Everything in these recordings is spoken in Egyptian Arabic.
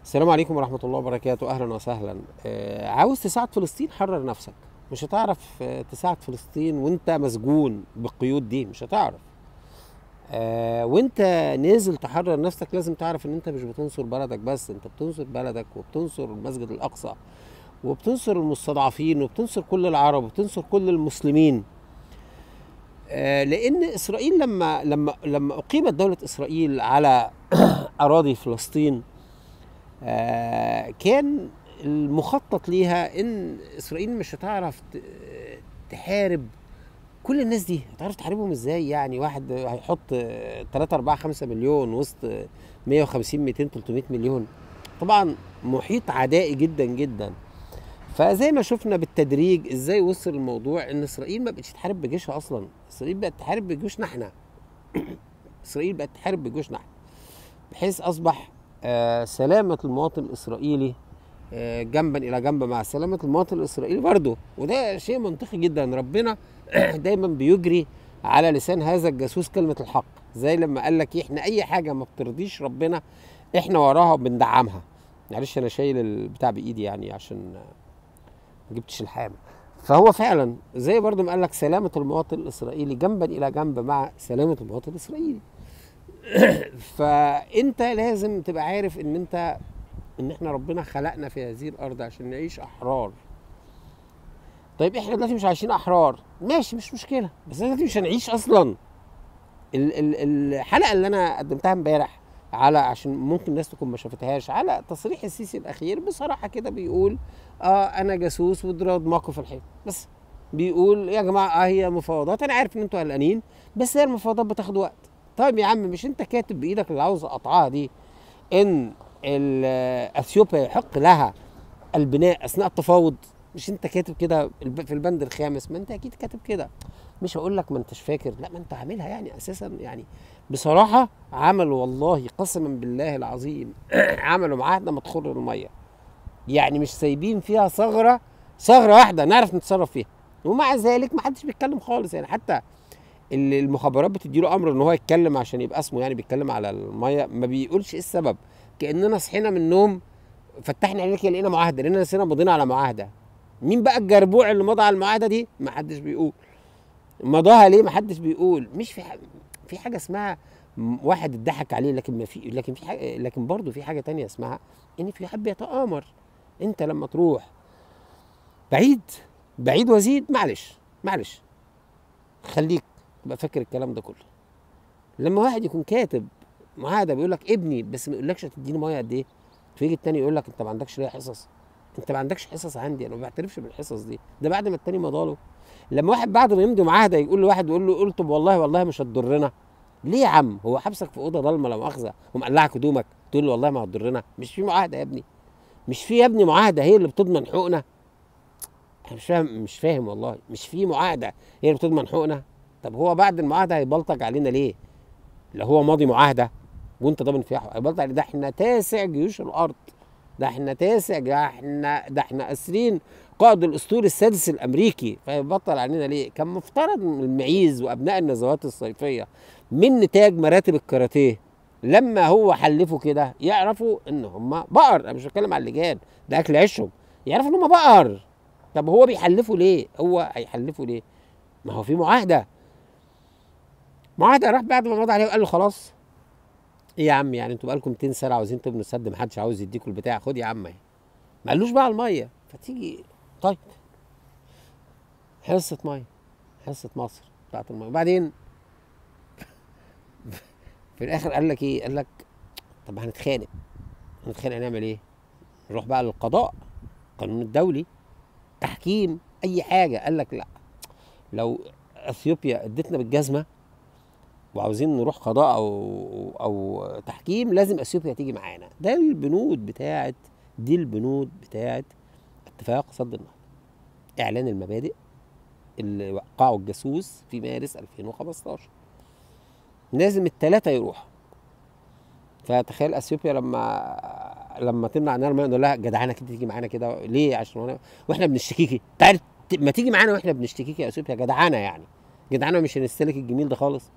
السلام عليكم ورحمة الله وبركاته أهلا وسهلا آه، عاوز تساعد فلسطين حرر نفسك مش هتعرف آه، تساعد فلسطين وانت مسجون بالقيود دي مش هتعرف آه، وانت نازل تحرر نفسك لازم تعرف ان انت مش بتنصر بلدك بس انت بتنصر بلدك وبتنصر المسجد الأقصى وبتنصر المستضعفين وبتنصر كل العرب وبتنصر كل المسلمين آه، لان اسرائيل لما لما لما اقيمت دوله اسرائيل على اراضي فلسطين آه، كان المخطط ليها ان اسرائيل مش هتعرف ت- تحارب كل الناس دي هتعرف تحاربهم ازاي يعني واحد هيحط 3 4 5 مليون وسط 150 200 300 مليون طبعا محيط عدائي جدا جدا فزي ما شفنا بالتدريج ازاي وصل الموضوع ان اسرائيل ما بقتش تحارب بجيشها اصلا اسرائيل بقت تحارب بجيوشنا احنا اسرائيل بقت تحارب بجيوشنا احنا بحيث اصبح آه، سلامه المواطن الاسرائيلي آه، جنبا الى جنب مع سلامه المواطن الاسرائيلي برضه وده شيء منطقي جدا ربنا دايما بيجري على لسان هذا الجاسوس كلمه الحق زي لما قال لك احنا اي حاجه ما بترضيش ربنا احنا وراها وبندعمها معلش انا شايل البتاع بايدي يعني عشان ما جبتش الحامل فهو فعلا زي برضه ما قال لك سلامه المواطن الاسرائيلي جنبا الى جنب مع سلامه المواطن الاسرائيلي فانت لازم تبقى عارف ان انت ان احنا ربنا خلقنا في هذه الارض عشان نعيش احرار طيب احنا دلوقتي مش عايشين احرار ماشي مش مشكله بس احنا دلوقتي مش هنعيش اصلا ال- ال- الحلقه اللي انا قدمتها امبارح على عشان ممكن الناس تكون ما شافتهاش على تصريح السيسي الاخير بصراحه كده بيقول اه انا جاسوس وضرب دماغكم في الحيط بس بيقول يا جماعه اه هي مفاوضات انا عارف ان انتوا قلقانين بس هي المفاوضات بتاخد وقت طيب يا عم مش انت كاتب بايدك اللي عاوز اقطعها دي ان ال- اثيوبيا يحق لها البناء اثناء التفاوض مش انت كاتب كده الب- في البند الخامس ما انت اكيد كاتب كده مش هقول لك ما انتش فاكر لا ما انت عاملها يعني اساسا يعني بصراحه عملوا والله قسما بالله العظيم عملوا معاهده ما تخر الميه يعني مش سايبين فيها ثغره ثغره واحده نعرف نتصرف فيها ومع ذلك ما حدش بيتكلم خالص يعني حتى اللي المخابرات بتديله امر ان هو يتكلم عشان يبقى اسمه يعني بيتكلم على الميه ما بيقولش ايه السبب كاننا صحينا من النوم فتحنا عينيك لقينا معاهده لقينا نسينا مضينا على معاهده مين بقى الجربوع اللي مضى على المعاهده دي ما حدش بيقول مضاها ليه ما حدش بيقول مش في ح- في حاجه اسمها م- واحد اتضحك عليه لكن ما في لكن في حاجة لكن برضه في حاجه تانية اسمها ان في حد بيتآمر انت لما تروح بعيد بعيد وزيد معلش معلش خليك تبقى فاكر الكلام ده كله لما واحد يكون كاتب معاهده بيقول لك ابني بس ما يقولكش هتديني ميه قد ايه فيجي التاني يقول لك انت ما عندكش ليا حصص انت ما عندكش حصص عندي انا ما بعترفش بالحصص دي ده بعد ما التاني مضاله لما واحد بعد ما يمضي معاهده يقول لواحد يقول له قلت والله والله مش هتضرنا ليه يا عم هو حبسك في اوضه ضلمه لا مؤاخذه ومقلعك هدومك تقول له والله ما هتضرنا مش في معاهده يا ابني مش في يا ابني معاهده هي اللي بتضمن حقوقنا انا مش فاهم مش فاهم والله مش في معاهده هي اللي بتضمن حقوقنا طب هو بعد المعاهده هيبلطج علينا ليه لا هو ماضي معاهده وانت ضامن فيها حقوق هيبلطج علينا ده احنا تاسع جيوش الارض ده احنا تاسع ده احنا ده احنا اسرين قائد الاسطول السادس الامريكي فيبطل علينا ليه كان مفترض ان المعيز وابناء النزوات الصيفيه من نتاج مراتب الكاراتيه لما هو حلفوا كده يعرفوا ان هم بقر انا مش بتكلم على اللجان ده اكل عيشهم يعرفوا ان هم بقر طب هو بيحلفوا ليه هو هيحلفوا ليه ما هو في معاهده معاهده راح بعد ما مضى عليه وقال له خلاص ايه يا عم يعني انتوا بقالكم 200 سنه عاوزين تبنوا السد محدش عاوز يديكوا البتاع خد يا عم اهي ما قالوش بقى الميه فتيجي طيب حصه ميه حصه مصر بتاعت الميه وبعدين في الاخر قال لك ايه قال لك طب هنتخانق هنتخانق هنعمل ايه نروح بقى للقضاء القانون الدولي تحكيم اي حاجه قال لك لا لو اثيوبيا ادتنا بالجزمه وعاوزين نروح قضاء او او تحكيم لازم اثيوبيا تيجي معانا ده البنود بتاعت دي البنود بتاعت اتفاق صد النهضه اعلان المبادئ اللي وقعه الجاسوس في مارس 2015 لازم الثلاثه يروحوا فتخيل اثيوبيا لما لما تمنع عننا الميه نقول لها جدعانه كده تيجي معانا كده ليه عشان وانا واحنا بنشتكيكي تعال ت- ما تيجي معانا واحنا بنشتكيكي يا اثيوبيا جدعانه يعني جدعانه مش هنستهلك الجميل ده خالص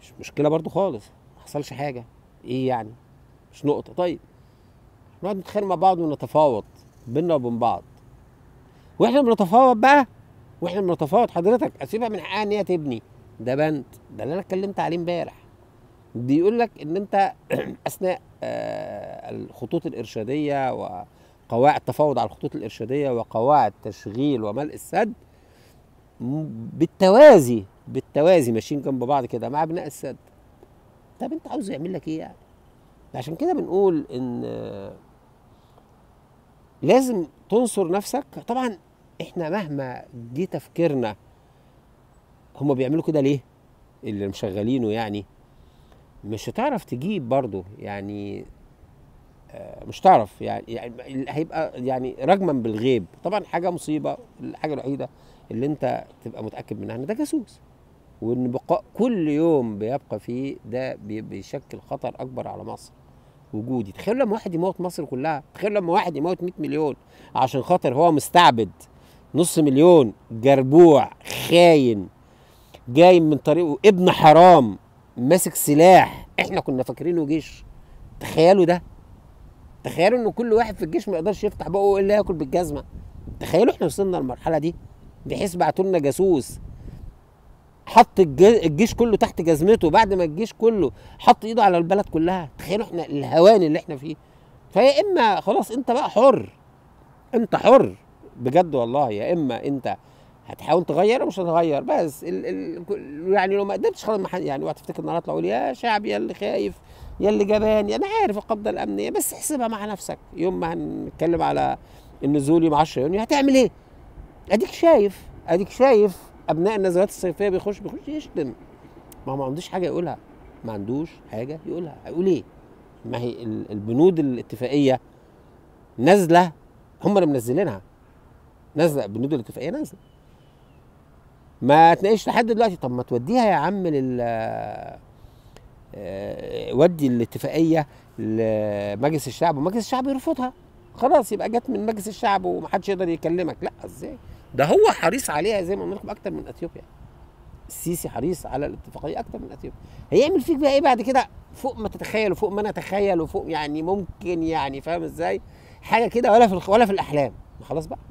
مش مشكله برضو خالص ما حصلش حاجه ايه يعني مش نقطه طيب نقعد نتخانق مع بعض ونتفاوض بينا وبين بعض واحنا بنتفاوض بقى واحنا بنتفاوض حضرتك اسيبها من حقها ان هي تبني ده بند ده اللي انا اتكلمت عليه امبارح بيقول لك ان انت اثناء آه، الخطوط الارشاديه وقواعد التفاوض على الخطوط الارشاديه وقواعد تشغيل وملء السد م- بالتوازي بالتوازي ماشيين جنب بعض كده مع بناء السد طب انت عاوز يعمل لك ايه يعني عشان كده بنقول ان آه، لازم تنصر نفسك طبعا احنا مهما جه تفكيرنا هم بيعملوا كده ليه اللي مشغلينه يعني مش هتعرف تجيب برضه يعني آه، مش تعرف يعني, يعني هيبقى يعني رجما بالغيب طبعا حاجه مصيبه الحاجه الوحيده اللي انت تبقى متاكد منها ان ده جاسوس وان بقاء كل يوم بيبقى فيه ده بي- بيشكل خطر اكبر على مصر وجودي تخيل لما واحد يموت مصر كلها تخيل لما واحد يموت 100 مليون عشان خاطر هو مستعبد نص مليون جربوع خاين جاي من طريقه ابن حرام ماسك سلاح احنا كنا فاكرينه جيش تخيلوا ده تخيلوا ان كل واحد في الجيش ما يقدرش يفتح بقه الا ياكل بالجزمه تخيلوا احنا وصلنا للمرحله دي بحيث بعتوا لنا جاسوس حط الج- الجيش كله تحت جزمته بعد ما الجيش كله حط ايده على البلد كلها تخيلوا احنا الهوان اللي احنا فيه فيا اما خلاص انت بقى حر انت حر بجد والله يا اما انت هتحاول تغير أو مش هتغير بس ال ال كل- يعني لو ما قدرتش خلاص ما حد- يعني وقت تفتكر النهارده اقول يا شعب يا اللي خايف يا اللي جبان انا عارف القبضه الامنيه بس احسبها مع نفسك يوم ما هنتكلم على النزول يوم 10 يونيو هتعمل ايه؟ اديك شايف اديك شايف ابناء النزلات الصيفيه بيخش بيخش يشتم ما هو ما عندوش حاجه يقولها ما عندوش حاجه يقولها هيقول ايه؟ ما هي ال- البنود الاتفاقيه نازله هم اللي منزلينها نازله البنود الاتفاقيه نازله ما تلاقيش لحد دلوقتي طب ما توديها يا عم لل آه، ودي الاتفاقيه لمجلس الشعب ومجلس الشعب يرفضها خلاص يبقى جت من مجلس الشعب ومحدش يقدر يكلمك لا ازاي ده هو حريص عليها زي ما قلنا لكم اكتر من اثيوبيا السيسي حريص على الاتفاقيه اكتر من اثيوبيا هيعمل فيك بقى ايه بعد كده فوق ما تتخيل وفوق ما نتخيل وفوق يعني ممكن يعني فاهم ازاي حاجه كده ولا في الخ- ولا في الاحلام خلاص بقى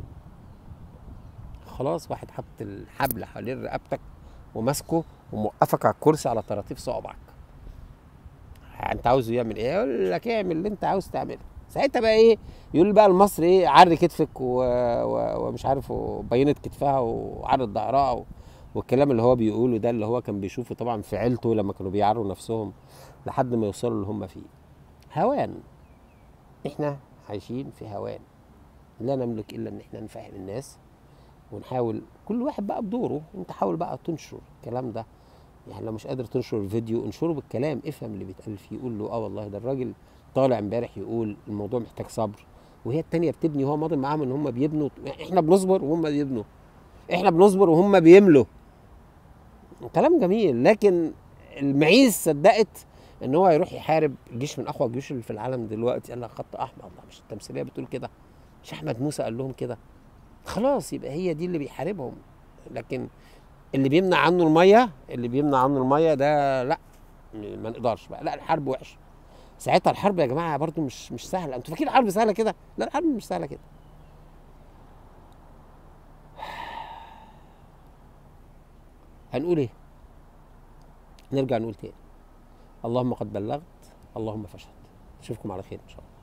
خلاص واحد حط الحبل حوالين رقبتك وماسكه وموقفك على الكرسي على طراطيف صوابعك انت عاوزه يعمل ايه يقول لك اعمل اللي انت عاوز تعمله ساعتها بقى ايه يقول بقى المصري ايه عري كتفك و... و... ومش عارف وبينت كتفها وعرض ظهرها و... والكلام اللي هو بيقوله ده اللي هو كان بيشوفه طبعا في عيلته لما كانوا بيعروا نفسهم لحد ما يوصلوا اللي هم فيه هوان احنا عايشين في هوان لا نملك الا ان احنا نفهم الناس ونحاول كل واحد بقى بدوره انت حاول بقى تنشر الكلام ده يعني لو مش قادر تنشر الفيديو انشره بالكلام افهم اللي بيتقال فيه قول له اه والله ده الراجل طالع امبارح يقول الموضوع محتاج صبر وهي التانية بتبني وهو ماضي معاهم ان هم بيبنوا احنا بنصبر وهم بيبنوا احنا بنصبر وهم بيملوا كلام جميل لكن المعيز صدقت ان هو يروح يحارب جيش من اقوى الجيوش اللي في العالم دلوقتي قال لك خط احمر الله مش التمثيليه بتقول كده مش احمد موسى قال لهم كده خلاص يبقى هي دي اللي بيحاربهم لكن اللي بيمنع عنه الميه اللي بيمنع عنه الميه ده لا ما نقدرش بقى لا الحرب وحشه ساعتها الحرب يا جماعه برضو مش مش سهله انتوا فاكرين الحرب سهله كده لا الحرب مش سهله كده هنقول ايه نرجع نقول تاني اللهم قد بلغت اللهم فاشهد اشوفكم على خير ان شاء الله